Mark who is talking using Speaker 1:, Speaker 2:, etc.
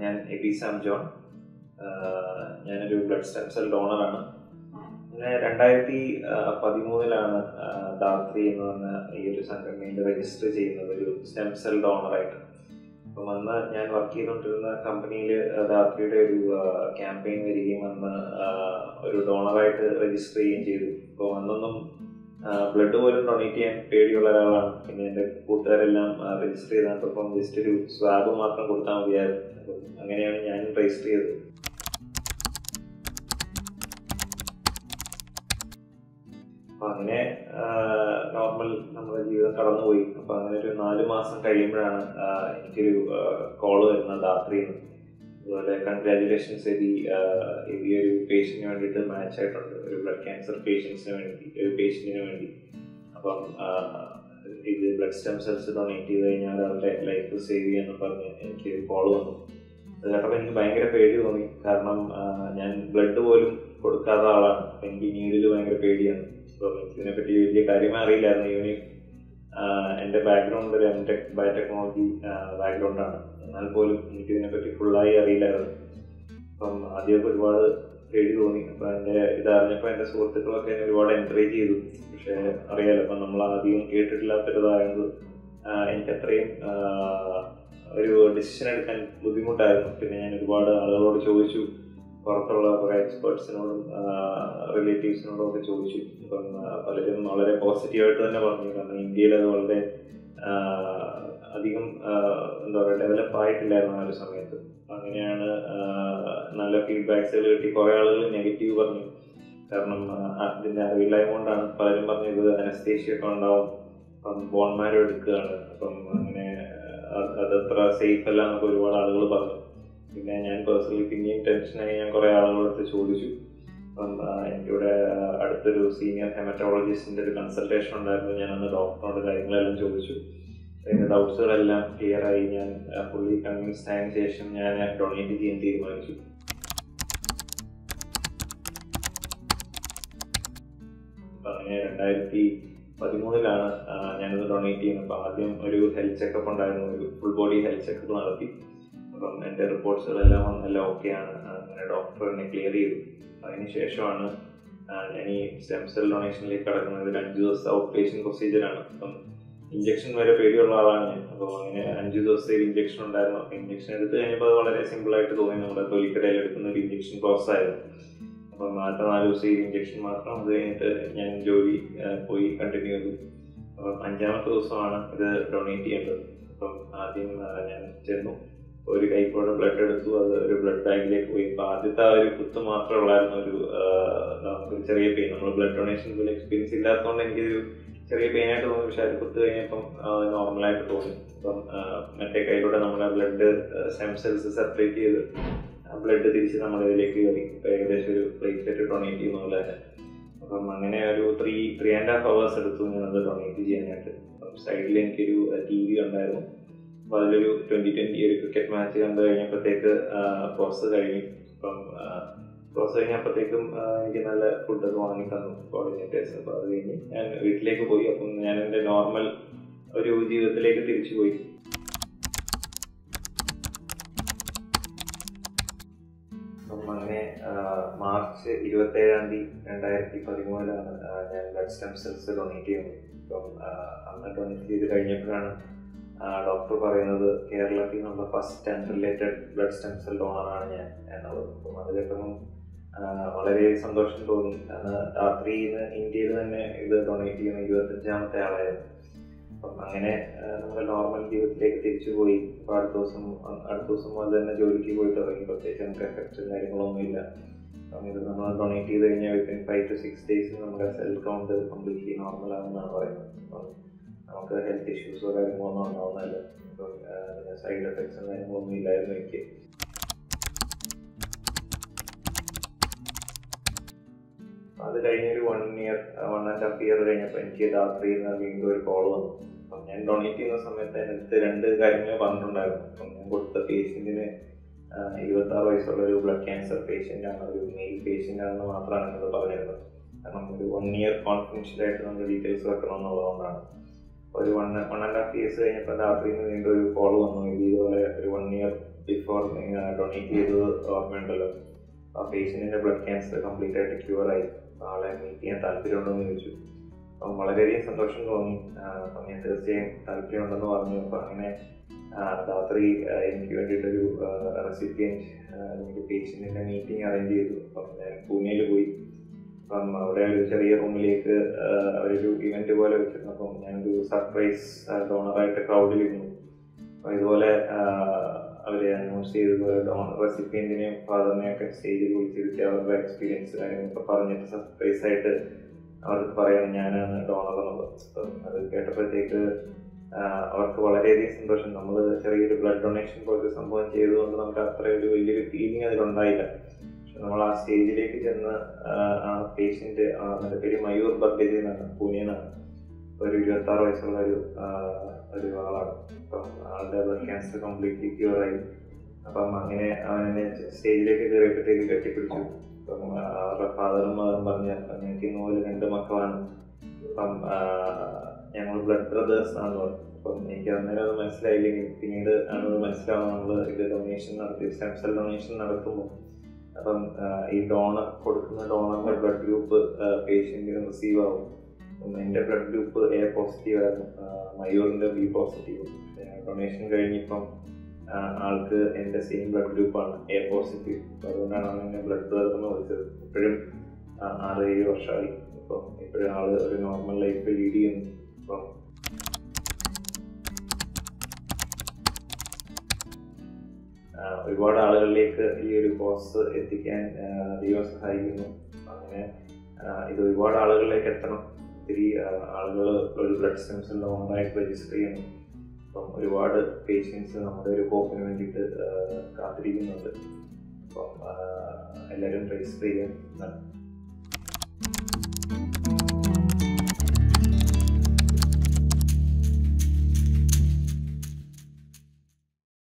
Speaker 1: ഞാൻ AB Sam John ആഹ് ഞാനൊരു blood stem cell ഡോണറാണ് ഞാൻ രണ്ടായിരത്തി പതിമൂന്നിലാണ് ധാത്രി എന്ന് പറഞ്ഞ ഈ ഒരു സംഘടനയിൽ രജിസ്റ്റർ ചെയ്യുന്നത് ഒരു സ്റ്റെം സെൽ ഡോണറായിട്ട് അപ്പം അന്ന് ഞാൻ വർക്ക് ചെയ്തുകൊണ്ടിരുന്ന കമ്പനിയിൽ ധാത്രിയുടെ ഒരു ക്യാമ്പയിൻ വരികയും അന്ന് ആഹ് ഒരു ഡോണറായിട്ട് രജിസ്റ്റർ ചെയ്യുകയും ചെയ്തു അപ്പോൾ അന്നൊന്നും ബ്ലഡ് പോലും ഡൊണേറ്റ് ചെയ്യാൻ പേടിയുള്ള ഒരാളാണ് പിന്നെ എൻ്റെ കൂട്ടുകാരെല്ലാം രജിസ്റ്റർ ചെയ്തപ്പം ജസ്റ്റ് ഒരു സ്വാബ് മാത്രം കൊടുത്താൽ മതിയായിരുന്നു അപ്പം അങ്ങനെയാണ് ഞാൻ രജിസ്റ്റർ ചെയ്തത് അപ്പം അങ്ങനെ നോർമൽ നമ്മുടെ ജീവിതം കടന്നുപോയി അപ്പം അങ്ങനെ ഒരു നാല് മാസം കഴിയുമ്പോഴാണ് ആഹ് എനിക്കൊരു കോള് വരുന്നത് രാത്രിയിൽ നിന്ന് അതുപോലെ കൺഗ്രാജുലേഷൻസ് എബി എബി ഒരു പേഷ്യന്റിന് വേണ്ടിയിട്ട് മാച്ച് ആയിട്ടുണ്ട് ഒരു ബ്ലഡ് ക്യാൻസർ പേഷ്യൻസിന് വേണ്ടി ഒരു പേഷ്യന്റിന് വേണ്ടി അപ്പം ആഹ് ഇത് ബ്ലഡ് സ്റ്റെം സെൽസ് ഡൊണേറ്റ് ചെയ്ത് കഴിഞ്ഞാൽ അവരുടെ ലൈഫ് സേവ് ചെയ്യാന്ന് പറഞ്ഞ് എനിക്ക് കോൾ വന്നു അത് കേട്ടപ്പോൾ എനിക്ക് ഭയങ്കര പേടി തോന്നി കാരണം ആഹ് ഞാൻ ബ്ലഡ് പോലും കൊടുക്കാത്ത ആളാണ് അപ്പം എനിക്ക് നീഡിൽ ഭയങ്കര പേടിയാണ് അപ്പം ഇതിനെപ്പറ്റി വലിയ കാര്യമേ അറിയില്ലായിരുന്നു ഈവനി എൻ്റെ ബാക്ക്ഗ്രൗണ്ട് ഒരു എം ടെക് ബയോടെക്നോളജി ബാക്ക്ഗ്രൗണ്ടാണ് എന്നാൽ പോലും എനിക്ക് ഇതിനെപ്പറ്റി ഫുള്ളായി അറിയില്ലായിരുന്നു അപ്പം ആദ്യമൊക്കെ ഒരുപാട് പേടി തോന്നി അപ്പം എൻ്റെ ഇതറിഞ്ഞപ്പോൾ എൻ്റെ സുഹൃത്തുക്കളൊക്കെ എന്നെ ഒരുപാട് എൻകറേജ് ചെയ്തു പക്ഷേ അറിയാലോ അപ്പം നമ്മൾ ആദ്യം കേട്ടിട്ടില്ലാത്തൊരിതായത് എനിക്ക് അത്രയും ആഹ്, ഒരു ഡിസിഷൻ എടുക്കാൻ ബുദ്ധിമുട്ടായിരുന്നു പിന്നെ ഞാൻ ഒരുപാട് ആളുകളോട് ചോദിച്ചു പുറത്തുള്ള കുറേ എക്സ്പേർട്സിനോടും റിലേറ്റീവ്സിനോടും ഒക്കെ ചോദിച്ചു അപ്പം ആ, പലരും വളരെ പോസിറ്റീവായിട്ട് തന്നെ പറഞ്ഞു കാരണം ഇന്ത്യയിൽ അത് വളരെ ആ, അധികം ആ, എന്താ പറയുക ഡെവലപ്പ് ആയിട്ടില്ലായിരുന്നു ആ ഒരു സമയത്ത് അങ്ങനെയാണ് ആ, നല്ല ഫീഡ്ബാക്സുകൾ കിട്ടി കുറേ ആളുകൾ നെഗറ്റീവ് പറഞ്ഞു കാരണം ആ, ഇതിന്റെ അറിവില്ലായ്മ കൊണ്ടാണ് പലരും പറഞ്ഞു ഇത് അനസ്തേഷ്യ ഒക്കെ ഉണ്ടാവും അപ്പം ബോൺമാരും എടുക്കുകയാണ് അപ്പം അങ്ങനെ ആ, അതത്ര സേഫ് അല്ല എന്നൊക്കെ ഒരുപാട് ആളുകൾ പറഞ്ഞു പിന്നെ ഞാൻ പേഴ്സണലി പിന്നെയും ടെൻഷനായി ഞാൻ കുറേ ആളുകളടുത്ത് ചോദിച്ചു അപ്പം ആ, എനിക്കിവിടെ ആ, അടുത്തൊരു സീനിയർ ഹെമറ്റോളജിസ്റ്റിന്റെ ഒരു കൺസൾട്ടേഷൻ ഉണ്ടായിരുന്നു ഞാൻ അന്ന് ഡോക്ടറിനോട് കാര്യങ്ങളെല്ലാം ചോദിച്ചു അതിന്റെ ഡൗട്ട്സുകളെല്ലാം ക്ലിയർ ആയി ഞാൻ ഫുള്ളി കൺവിൻസ്ഡ് ആയതിനു ശേഷം ഞാൻ ഡൊണേറ്റ് ചെയ്യാൻ തീരുമാനിച്ചു അപ്പം അങ്ങനെ രണ്ടായിരത്തി പതിമൂന്നിലാണ് ഞാനത് ഡൊണേറ്റ് ചെയ്യുന്നത് അപ്പം ആദ്യം ഒരു ഹെൽത്ത് ചെക്കപ്പ് ഉണ്ടായിരുന്നു ഒരു ഫുൾ ബോഡി ഹെൽത്ത് ചെക്കപ്പ് നടത്തി അപ്പം എൻ്റെ റിപ്പോർട്ട്സുകളെല്ലാം വന്നെല്ലാം ഓക്കെയാണ് അങ്ങനെ ഡോക്ടർ എന്നെ ക്ലിയർ ചെയ്തു അതിന് ശേഷമാണ് ആ, ഞാൻ ഈ സ്റ്റെം സെൽ ഡൊണേഷനിലേക്ക് കടക്കുന്നത് ഒരു അഞ്ച് ദിവസത്തെ ഔട്ട് പേഷ്യൻ പ്രൊസീജിയറാണ് അപ്പം ഇഞ്ചക്ഷൻ വരെ പേടിയുള്ള ആളാണ് ഞാൻ അപ്പോൾ അങ്ങനെ അഞ്ച് ദിവസത്തെ ഒരു ഇഞ്ചക്ഷൻ ഉണ്ടായിരുന്നു അപ്പം ഇഞ്ചക്ഷൻ എടുത്ത് കഴിഞ്ഞപ്പോൾ അത് വളരെ സിമ്പിളായിട്ട് തോന്നി നമ്മുടെ തൊലിക്കടയിൽ എടുക്കുന്ന ഒരു ഇഞ്ചക്ഷൻ പ്രോസസ് ആയിരുന്നു അപ്പം ആദ്യത്തെ നാല് ദിവസം ഈ ഇഞ്ചക്ഷൻ മാത്രം അത് കഴിഞ്ഞിട്ട് ഞാൻ ജോലി ആ, പോയി കണ്ടിന്യൂ ചെയ്തു അപ്പം അഞ്ചാമത്തെ ദിവസമാണ് ഇത് ഡൊണേറ്റ് ചെയ്യേണ്ടത് അപ്പം ആദ്യം ആ, ഞാൻ ചെന്നു ഒരു കൈപ്പോടെ ബ്ലഡ് എടുത്തു അത് ഒരു ബ്ലഡ് ബാങ്കിലേക്ക് പോയി അപ്പൊ ആദ്യത്തെ ആ ഒരു കുത്ത് മാത്രമേ ഉള്ളായിരുന്നു ഒരു ആ, നമുക്ക് ഒരു ചെറിയ പെയിൻ നമ്മൾ ബ്ലഡ് ഡൊണേഷൻ പോലും എക്സ്പീരിയൻസ് ഇല്ലാത്തതുകൊണ്ട് എനിക്കൊരു ചെറിയ പെയിൻ ആയിട്ട് തോന്നി പക്ഷെ അത് കുത്ത് കഴിഞ്ഞപ്പം നോർമലായിട്ട് തോന്നി അപ്പം ആ, മറ്റേ കൈയിലൂടെ നമ്മുടെ ബ്ലഡ് സ്റ്റെം സെൽസ് സെപ്പറേറ്റ് ചെയ്ത് ബ്ലഡ് തിരിച്ച് നമ്മുടെ ഇതിലേക്ക് കയറി ഇപ്പൊ ഏകദേശം ഒരു പ്ലേറ്റ്ലെറ്റ് ഡൊണേറ്റ് ചെയ്യുന്ന പോലെ തന്നെ അപ്പം അങ്ങനെ ഒരു three three and half hours എടുത്തു ഞാനത് ഡൊണേറ്റ് ചെയ്യാനായിട്ട് അപ്പം സൈഡിൽ എനിക്കൊരു ടി വി ഉണ്ടായിരുന്നു അപ്പോൾ അതിലൊരു ട്വന്റി ട്വന്റി ഒരു ക്രിക്കറ്റ് മാച്ച് കണ്ടു കഴിഞ്ഞപ്പോഴത്തേക്ക് പ്രോസസ് കഴിഞ്ഞു അപ്പം പ്രോസസ് കഴിഞ്ഞപ്പോഴത്തേക്കും ആ, എനിക്ക് നല്ല ഫുഡൊക്കെ വാങ്ങി തന്നു കോർഡിനേറ്റേഴ്സ് അപ്പോൾ അത് കഴിഞ്ഞ് ഞാൻ വീട്ടിലേക്ക് പോയി അപ്പം ഞാൻ എൻ്റെ നോർമൽ ഒരു ജീവിതത്തിലേക്ക് തിരിച്ചു പോയി അപ്പം അങ്ങനെ ആ, മാർച്ച് ഇരുപത്തേഴാം തീയതി രണ്ടായിരത്തി പതിമൂന്നിലാണ് ആ, ഞാൻ ബ്ലഡ് സ്റ്റെം സെൽസ് ഡൊണേറ്റ് ചെയ്യുന്നത് അപ്പം ആ, അന്ന് ഡൊണേറ്റ് ചെയ്ത് കഴിഞ്ഞപ്പോഴാണ് ഡോക്ടർ പറയുന്നത് കേരളത്തിൽ നിന്നുള്ള first unrelated blood stem cell ഡോണറാണ് ഞാൻ എന്നുള്ളത് അപ്പം അത് കേട്ടപ്പം ആ, വളരെ സന്തോഷം തോന്നി കാരണം രാത്രിയിൽ ഇന്ത്യയിൽ തന്നെ ഇത് ഡൊണേറ്റ് ചെയ്യുന്ന ഇരുപത്തഞ്ചാമത്തെ ആളായിരുന്നു അപ്പം അങ്ങനെ ആ, നമ്മുടെ നോർമൽ ജീവിതത്തിലേക്ക് തിരിച്ചു പോയി അപ്പോൾ അടുത്ത ദിവസം അടുത്ത ദിവസം മുതൽ തന്നെ ജോലിക്ക് പോയി തുടങ്ങി പ്രത്യേകിച്ച് നമുക്ക് എഫക്റ്റും കാര്യങ്ങളൊന്നും ഇല്ല അപ്പം ഇത് നമ്മൾ ഡൊണേറ്റ് ചെയ്ത് കഴിഞ്ഞാൽ വിത്തിൻ ഫൈവ് ടു സിക്സ് ഡേയ്സിൽ നമ്മുടെ സെൽ കൗണ്ട് കംപ്ലീറ്റ്ലി നോർമൽ ആണെന്നാണ് പറയുന്നത് അപ്പം നമുക്ക് ഹെൽത്ത് ഇഷ്യൂസോ കാര്യങ്ങളൊന്നും ഉണ്ടാവുന്നതല്ല ഇപ്പം സൈഡ് എഫക്ട്സും കാര്യങ്ങളൊന്നും ഇല്ലായിരുന്നു എനിക്ക് അത് കഴിഞ്ഞൊരു one year one and half year കഴിഞ്ഞപ്പോൾ എനിക്ക് രാത്രിയിൽ നിന്ന് വീണ്ടും ഒരു കോൾ വന്നു അപ്പം ഞാൻ ഡൊണേറ്റ് ചെയ്യുന്ന സമയത്ത് എൻ്റെ അടുത്ത് രണ്ട് കാര്യങ്ങൾ പറഞ്ഞിട്ടുണ്ടായിരുന്നു അപ്പം ഞാൻ കൊടുത്ത പേഷ്യൻറ്റിന് ഇരുപത്തി ആറ് വയസ്സുള്ള ഒരു ബ്ലഡ് ക്യാൻസർ പേഷ്യൻ്റ് ആണ് ഒരു മെയിൽ പേഷ്യൻ്റ് ആണെന്ന് മാത്രമാണ് എന്നോട് പറഞ്ഞിരുന്നത് കാരണം ഒരു വൺ ഇയർ കോൺഫിഡൻഷ്യൽ ആയിട്ട് നമ്മൾ ഡീറ്റെയിൽസ് വെക്കണം എന്നുള്ളതുകൊണ്ടാണ് ഒരു one one and half years കഴിഞ്ഞപ്പോൾ രാത്രിയിൽ നിന്ന് വീണ്ടും ഒരു കോൾ വന്നു ഇത് ഇതുപോലെ ഒരു വൺ ഇയർ ബിഫോർ ഡൊണേറ്റ് ചെയ്തത് ഓർമ്മയുണ്ടല്ലോ ആ പേഷ്യൻറ്റിൻ്റെ ബ്ലഡ് ക്യാൻസർ കംപ്ലീറ്റ് ആയിട്ട് ക്യൂർ ആയി ആളെ മീറ്റ് ചെയ്യാൻ താല്പര്യമുണ്ടോ എന്ന് ചോദിച്ചു അപ്പം വളരെയധികം സന്തോഷം തോന്നി ആ, അപ്പം ഞാൻ തീർച്ചയായും താല്പര്യമുണ്ടെന്ന് പറഞ്ഞു അപ്പം അങ്ങനെ ആ, രാത്രി ആ, എനിക്ക് വേണ്ടിയിട്ടൊരു റെസിപ്പിയൻറ്റ് എനിക്ക് പേഷ്യൻറ്റിൻ്റെ മീറ്റിംഗ് അറേഞ്ച് ചെയ്തു അപ്പം ഞാൻ പൂനെയിൽ പോയി അപ്പം അവിടെ ഒരു ചെറിയ റൂമിലേക്ക് അവരൊരു ഇവന്റ് പോലെ വെച്ചിരുന്നു അപ്പം ഞാനൊരു സർപ്രൈസ് ഡോണറായിട്ട് ക്രൗഡിലിരുന്നു അപ്പം ഇതുപോലെ അവരെ അനൗൺസ് ചെയ്തതുപോലെ ഡോണർ റെസിപ്പിയൻറ്റിനെയും ഫാദറിനെയും ഒക്കെ സ്റ്റേജിൽ വിളിച്ചിരുത്തി അവരുടെ എക്സ്പീരിയൻസ് കാര്യങ്ങളൊക്കെ പറഞ്ഞിട്ട് സർപ്രൈസ് ആയിട്ട് അവർക്ക് പറയണം ഞാനാണ് ഡോണർ എന്നുള്ളത് അപ്പം അത് കേട്ടപ്പോഴത്തേക്ക് ആ, അവർക്ക് വളരെയധികം സന്തോഷം നമ്മൾ ചെറിയൊരു ബ്ലഡ് ഡൊണേഷൻ പോലത്തെ സംഭവം ചെയ്തുകൊണ്ട് നമുക്ക് അത്ര ഒരു വലിയൊരു ഫീലിംഗ് അതിലുണ്ടായില്ല പക്ഷെ നമ്മൾ ആ സ്റ്റേജിലേക്ക് ചെന്ന് ആ, ആ പേഷ്യന്റ് അതിന്റെ പേര് മയൂർ ബർഗേജ് എന്നാണ് പൂനെന്നാണ് ഒരു ഇരുപത്തി ആറ് വയസ്സുള്ള ഒരു ആ, ഒരു ആളാണ് അപ്പം ആളുടെ ബ്ലഡ് ക്യാൻസർ കംപ്ലീറ്റ്ലി ക്യൂർ ആയി അപ്പം അങ്ങനെ അവനെ സ്റ്റേജിലേക്ക് കയറിയപ്പോഴത്തേക്ക് കെട്ടിപ്പിടിച്ചു അപ്പം ആ, അവരുടെ ഫാദറും മദറും പറഞ്ഞ ഞങ്ങൾക്ക് ഇന്ന് പോലെ രണ്ട് മക്കളാണ് അപ്പം ഞങ്ങൾ ബ്ലഡ് ബ്രദേഴ്സ് ആണെന്ന് പറഞ്ഞു അപ്പം എനിക്ക് അന്നേരം അത് മനസ്സിലായില്ലെങ്കിൽ പിന്നീട് ആണ് അത് മനസ്സിലാവുന്നത് നമ്മൾ ഇത് ഡൊണേഷൻ നടത്തി സ്റ്റെം സെൽ ഡൊണേഷൻ നടത്തുമ്പോൾ അപ്പം ആ, ഈ ഡോണർ കൊടുക്കുന്ന ഡോണറിന്റെ ബ്ലഡ് ഗ്രൂപ്പ് പേഷ്യന്റിന് റിസീവ് ആവും അപ്പം എൻ്റെ ബ്ലഡ് ഗ്രൂപ്പ് എ പോസിറ്റീവ് ആയിരുന്നു ആ, മയൂറിന്റെ ബി പോസിറ്റീവ് ഡൊണേഷൻ കഴിഞ്ഞിപ്പം ആ, ആൾക്ക് എൻ്റെ സെയിം ബ്ലഡ് ഗ്രൂപ്പാണ് എ പോസിറ്റീവ് അപ്പോൾ അതുകൊണ്ടാണ് അവൻ എന്നെ ബ്ലഡ് ബ്രദർ എന്ന് വിളിച്ചത് ഇപ്പോഴും ആ, ആറ് ഏഴ് വർഷമായി അപ്പം ഇപ്പോഴും ആള് ഒരു നോർമൽ ലൈഫ് ലീഡ് ചെയ്യുന്നു അപ്പം ആ, ഒരുപാട് ആളുകളിലേക്ക് ഈ ഒരു കോഴ്സ് എത്തിക്കാൻ ആ, ദൈവം സഹായിക്കുന്നു അങ്ങനെ ആ, ഇത് ഒരുപാട് ആളുകളിലേക്ക് എത്തണം ഒത്തിരി ആളുകൾ ഒരു ബ്ലഡ് സ്റ്റെംസിൽ ഓണറായിട്ട് രജിസ്റ്റർ ചെയ്യണം അപ്പം ഒരുപാട് പേഷ്യൻസ് നമ്മുടെ ഒരു ഹോപ്പിന് വേണ്ടിയിട്ട് ആ, കാത്തിരിക്കുന്നുണ്ട് അപ്പം ആ, എല്ലാവരും രജിസ്റ്റർ ചെയ്യാൻ